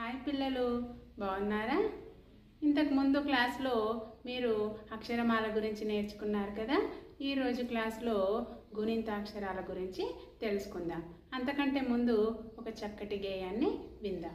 hi పిల్లలు బాగున్నారా ఇంతకు ముందు క్లాస్లో మీరు అక్షరమాల గురించి నేర్చుకున్నారు కదా ఈరోజు క్లాస్లో గుణింతాక్షరాల గురించి తెలుసుకుందాం అంతకంటే ముందు ఒక చక్కటి గేయాన్ని విందాం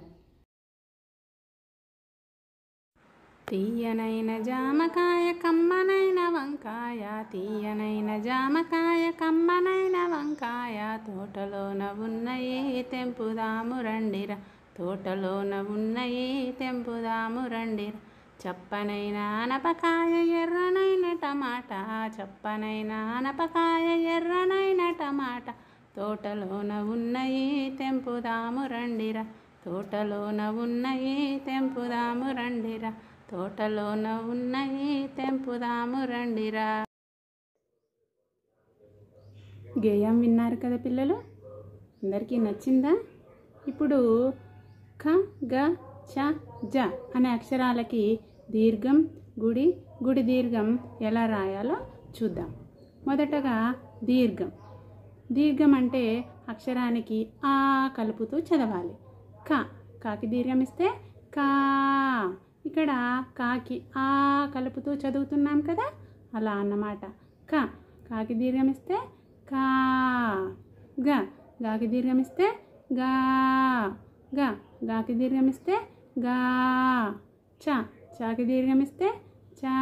తీయనైన జామకాయ కమ్మనైన వంకాయ తీయనైన జామకాయ కమ్మనైన వంకాయ తోటలోన ఉన్నయే తెంపుదాము రండిరా తోటలోన ఉన్నయే తెంపుదాము రండిరా చప్పనైన ఆనపకాయ ఎర్రనైన టమాటా చప్పనైన ఆనపకాయ ఎర్రనైన టమాటా తోటలోన ఉన్నయే తెంపుదాము రండిరా తోటలోన ఉన్నయే తెంపుదాము రండిరా తోటలోన ఉన్నయే తెంపుదాము రండిరా గేయం విన్నారు కదా పిల్లలు అందరికీ నచ్చిందా ఇప్పుడు ఖ గ చ జ అనే అక్షరాలకి దీర్ఘం గుడి గుడి దీర్ఘం ఎలా రాయాలో చూద్దాం మొదటగా దీర్ఘం దీర్ఘం అంటే అక్షరానికి ఆ కలుపుతూ చదవాలి క కాకి దీర్ఘం ఇస్తే కా ఇక్కడ కాకి ఆ కలుపుతూ చదువుతున్నాం కదా అలా అన్నమాట క కాకి దీర్ఘం ఇస్తే కా గ గాకి దీర్ఘం ఇస్తే గా గ గాకి దీర్ఘం ఇస్తే గా చ చాకి దీర్ఘం ఇస్తే చా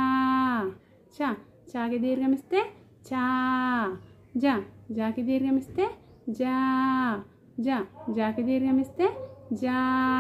చ చాకి దీర్ఘం ఇస్తే చా జ జాకి దీర్ఘం ఇస్తే జా జ జాకి దీర్ఘం ఇస్తే జా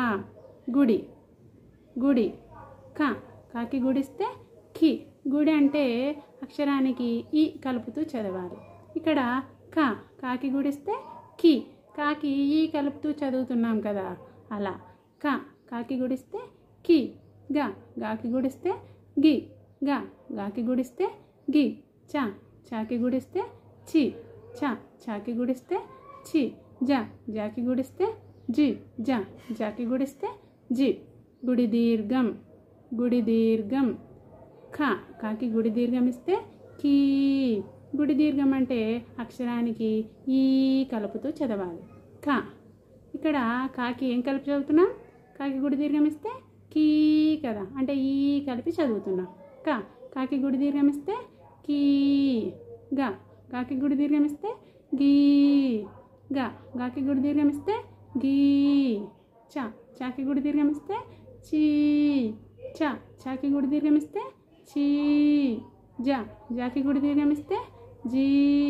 గుడి గుడి క కాకి గుడిస్తే కి గుడి అంటే అక్షరానికి ఈ కలుపుతూ చదవాలి ఇక్కడ క కాకి గుడిస్తే కి కాకి ఈ కలుపుతూ చదువుతున్నాం కదా అలా క కాకి గుడిస్తే కి గ గాకి గుడిస్తే గి గ గాకి గుడిస్తే గి చ చాకి గుడిస్తే చి చ చాకి గుడిస్తే చి జ జాకి గుడిస్తే జి జ జాకి గుడిస్తే జి గుడి దీర్ఘం గుడి దీర్ఘం ఖ కాకి గుడి దీర్ఘం ఇస్తే కీ గుడి దీర్ఘం అంటే అక్షరానికి ఈ కలుపుతూ చదవాలి క ఇక్కడ కాకి ఏం కలిపి చదువుతున్నాం కాకి గుడి దీర్ఘం ఇస్తే కీ కదా అంటే ఈ కలిపి చదువుతున్నాం క కాకి గుడి దీర్ఘం ఇస్తే కీ గ కాకి గుడి దీర్ఘం ఇస్తే గీ గ గాకి గుడి దీర్ఘం ఇస్తే గీ చ చాకి గుడి దీర్ఘం ఇస్తే చీ చ చాకి గుడి దీర్ఘం ఇస్తే చీ జ జాకి గుడి దీర్ఘం ఇస్తే జీ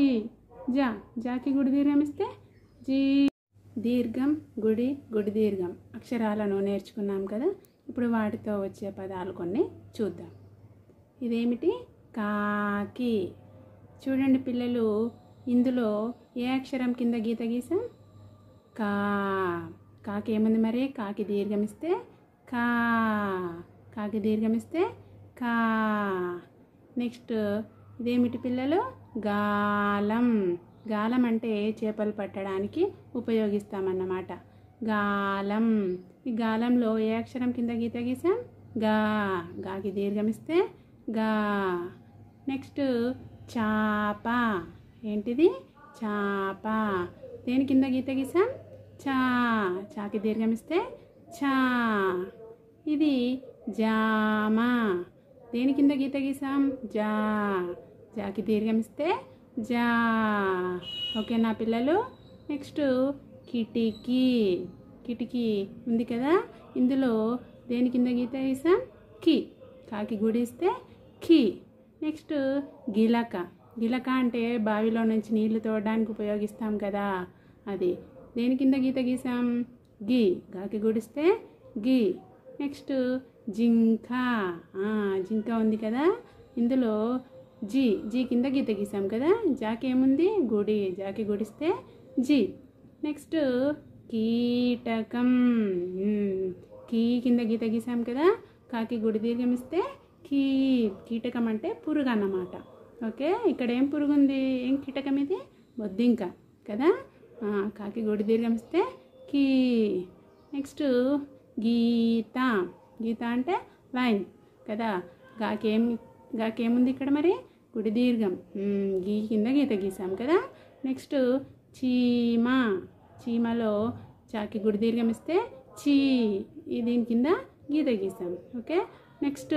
జ జాకి గుడి దీర్ఘం ఇస్తే జీ దీర్ఘం గుడి గుడి దీర్ఘం అక్షరాలను నేర్చుకున్నాం కదా ఇప్పుడు వాటితో వచ్చే పదాలు కొన్ని చూద్దాం ఇదేమిటి కాకి చూడండి పిల్లలు ఇందులో ఏ అక్షరం కింద గీత గీసాం కా కాకి ఏముంది మరి కాకి దీర్ఘమిస్తే కా కాకి దీర్ఘమిస్తే కా నెక్స్ట్ ఇదేమిటి పిల్లలు గాలం గాలం అంటే చేపలు పట్టడానికి ఉపయోగిస్తామన్నమాట గాలం ఈ గాలంలో ఏ అక్షరం కింద గీత గీసాం గా గాకి దీర్ఘమిస్తే గా నెక్స్ట్ చాప ఏంటిది చాప దేని కింద గీత గీసాం చా చాకి దీర్ఘమిస్తే చా ఇది జామ దేని కింద గీత గీసాం జా జాకి దీర్ఘమిస్తే జా ఓకేనా పిల్లలు నెక్స్ట్ కిటికీ కిటికీ ఉంది కదా ఇందులో దేని కింద గీత గీసాం కి కాకి గుడిస్తే ఖీ నెక్స్ట్ గిలక గిలక అంటే బావిలో నుంచి నీళ్లు తోడడానికి ఉపయోగిస్తాం కదా అది దేని కింద గీత గీసాం గి గాకి గుడిస్తే గి నెక్స్ట్ జింక ఆ, జింక ఉంది కదా ఇందులో జి జి కింద గీత గీసాం కదా జాకి ఏముంది గుడి జాకి గుడిస్తే జి నెక్స్ట్ కీటకం ఉమ్, కీ కింద గీత గీసాం కదా కాకి గుడి దీర్ఘం ఇస్తే కీ కీటకం అంటే పురుగు అన్నమాట ఓకే ఇక్కడ ఏం పురుగు ఉంది ఏం కీటకం ఇది బొద్దింక కదా ఆ, కాకి గుడి దీర్ఘం ఇస్తే కీ నెక్స్ట్ గీత గీత అంటే లైన్ కదా గాకేం గాకేముంది ఇక్కడ మరి గుడి దీర్ఘం ఉమ్, గీ కింద గీత గీసాం కదా నెక్స్ట్ చీమ చీమలో చాకి గుడి దీర్ఘం ఇస్తే చీ ఈ దీని కింద గీత గీసాం ఓకే నెక్స్ట్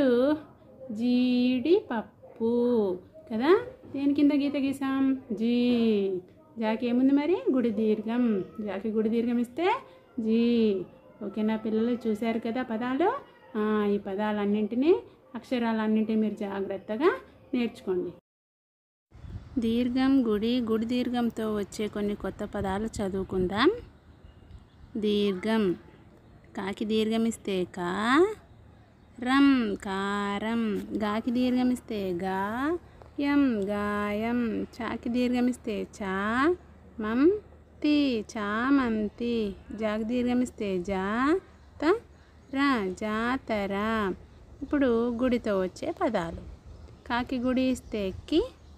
జీడి పప్పు కదా దేని కింద గీత గీసాం జీ జాకి ఏముంది మరి గుడి దీర్ఘం జాకి గుడి దీర్ఘం ఇస్తే జీ ఓకేనా పిల్లలు చూశారు కదా పదాలు ఆ, ఈ పదాలన్నింటినీ అక్షరాలన్నింటినీ మీరు జాగ్రత్తగా నేర్చుకోండి దీర్ఘం గుడి గుడి దీర్ఘంతో వచ్చే కొన్ని కొత్త పదాలు చదువుకుందాం దీర్ఘం కాకి దీర్ఘం ఇస్తే కా రం కారం గాకి దీర్ఘం ఇస్తే గా యం గాయం చాకి దీర్ఘం ఇస్తే చా మం తి చామంతి జాకి దీర్ఘం ఇస్తే జా త రా జాతర ఇప్పుడు గుడితో వచ్చే పదాలు కాకి గుడి ఇస్తే కి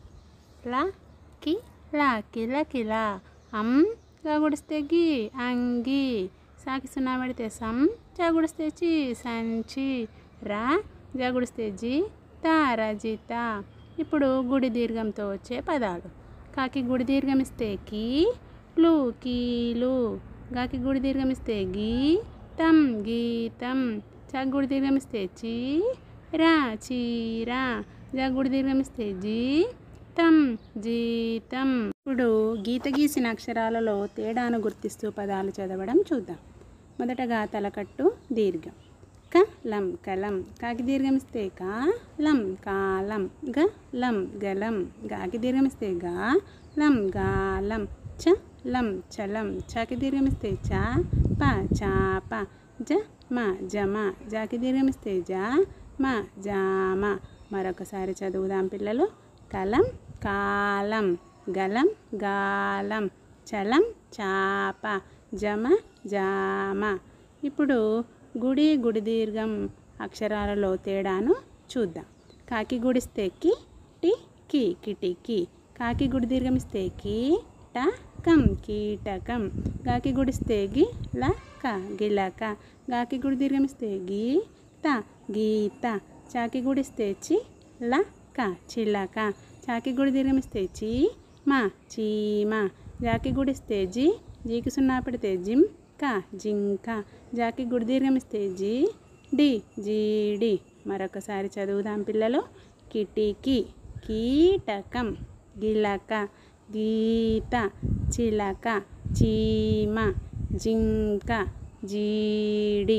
లా కి లా కిల కిల అం గా గుడిస్తే గి అంగి సాకి సున్నా పెడితే సం జా గుడిస్తే చి సంచి రా జా గుడిస్తే జి త రజిత ఇప్పుడు గుడి దీర్ఘంతో వచ్చే పదాలు కాకి గుడి దీర్ఘం ఇస్తే కీ లు కీలు గాకి గుడి దీర్ఘం ఇస్తే గీ తం గీతం చా గుడి దీర్ఘం ఇస్తే చీ రా చీరా జా గుడి దీర్ఘం ఇస్తే జీ తం జీతం ఇప్పుడు గీత గీసిన అక్షరాలలో తేడాను గుర్తిస్తూ పదాలు చదవడం చూద్దాం మొదటగా తలకట్టు దీర్ఘం క లం కలం కాకి దీర్ఘం ఇస్తే కా లం కాలం గ లం గలం గాకి దీర్ఘం ఇస్తే గా లం గాలం చ లం చలం చాకి దీర్ఘం ఇస్తే చా ప చాప జ మ జమ జాకి దీర్ఘం ఇస్తే జా మ జామ మరొకసారి చదువుదాం పిల్లలు కలం కాలం గలం గాలం చలం చాప జమ జామ ఇప్పుడు గుడి గుడి దీర్ఘం అక్షరాలలో తేడాను చూద్దాం కాకి గుడిస్తే కి టి కి కిటికి కాకి గుడి దీర్ఘం ఇస్తే కి ట కం కీటకం గాకి గుడిస్తే గి ల క గిలక గాకి గుడి దీర్ఘం ఇస్తే గీ త గీత చాకి గుడిస్తే చి ల క చిలక చాకి గుడి దీర్ఘం ఇస్తే చీ మా చీమ జాకి గుడిస్తే జి జీకి సున్నా పెడితే జిమ్ క జింక జాకి గుడి దీర్ఘం ఇస్తే జీ డి జీడి మరొకసారి చదువుదాం పిల్లలు కిటికీ కీటకం గిలక గీత చిలక చీమ జింక జీడి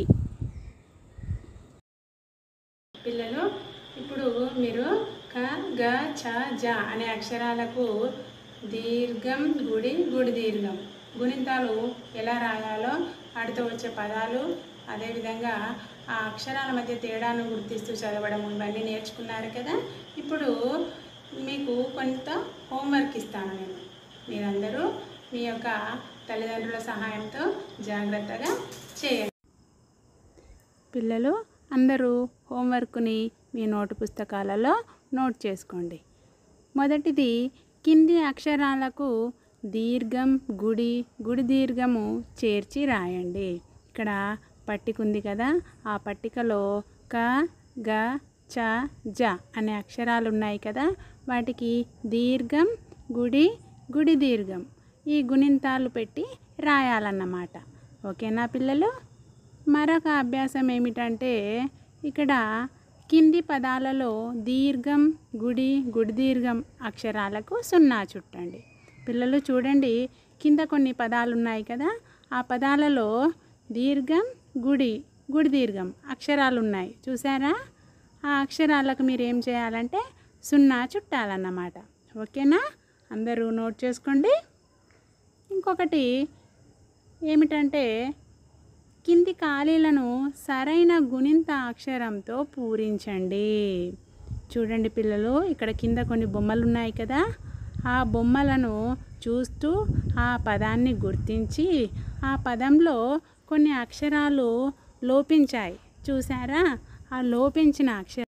పిల్లలు ఇప్పుడు మీరు క గ చ జ అనే అక్షరాలకు దీర్ఘం గుడి గుడి దీర్ఘం గుణింతాలు ఎలా రాయాలో వాటితో వచ్చే పదాలు అదేవిధంగా ఆ అక్షరాల మధ్య తేడాను గుర్తిస్తూ చదవడం ఇవన్నీ నేర్చుకున్నారు కదా ఇప్పుడు మీకు కొంత హోంవర్క్ ఇస్తాను నేను మీరందరూ మీ యొక్క తల్లిదండ్రుల సహాయంతో జాగ్రత్తగా చేయండి పిల్లలు అందరూ హోంవర్క్ని మీ నోటు పుస్తకాలలో నోట్ చేసుకోండి మొదటిది కింది అక్షరాలకు దీర్ఘం గుడి గుడి దీర్ఘము చేర్చి రాయండి ఇక్కడ పట్టిక ఉంది కదా ఆ పట్టికలో క గ చ జ అనే అక్షరాలు ఉన్నాయి కదా వాటికి దీర్ఘం గుడి గుడి దీర్ఘం ఈ గుణింతాలు పెట్టి రాయాలన్నమాట ఓకేనా పిల్లలు మరొక అభ్యాసం ఏమిటంటే ఇక్కడ కింది పదాలలో దీర్ఘం గుడి గుడి దీర్ఘం అక్షరాలకు సున్నా చుట్టండి పిల్లలు చూడండి కింద కొన్ని పదాలు ఉన్నాయి కదా ఆ పదాలలో దీర్ఘం గుడి గుడి దీర్ఘం అక్షరాలు ఉన్నాయి చూసారా ఆ అక్షరాలకు మీరు ఏం చేయాలంటే సున్నా చుట్టాలన్నమాట ఓకేనా అందరూ నోట్ చేసుకోండి ఇంకొకటి ఏమిటంటే కింది ఖాళీలను సరైన గుణింత అక్షరంతో పూరించండి చూడండి పిల్లలు ఇక్కడ కింద కొన్ని బొమ్మలు ఉన్నాయి కదా ఆ బొమ్మలను చూస్తూ ఆ పదాన్ని గుర్తించి ఆ పదంలో కొన్ని అక్షరాలు లోపించాయి చూసారా ఆ లోపించిన అక్షర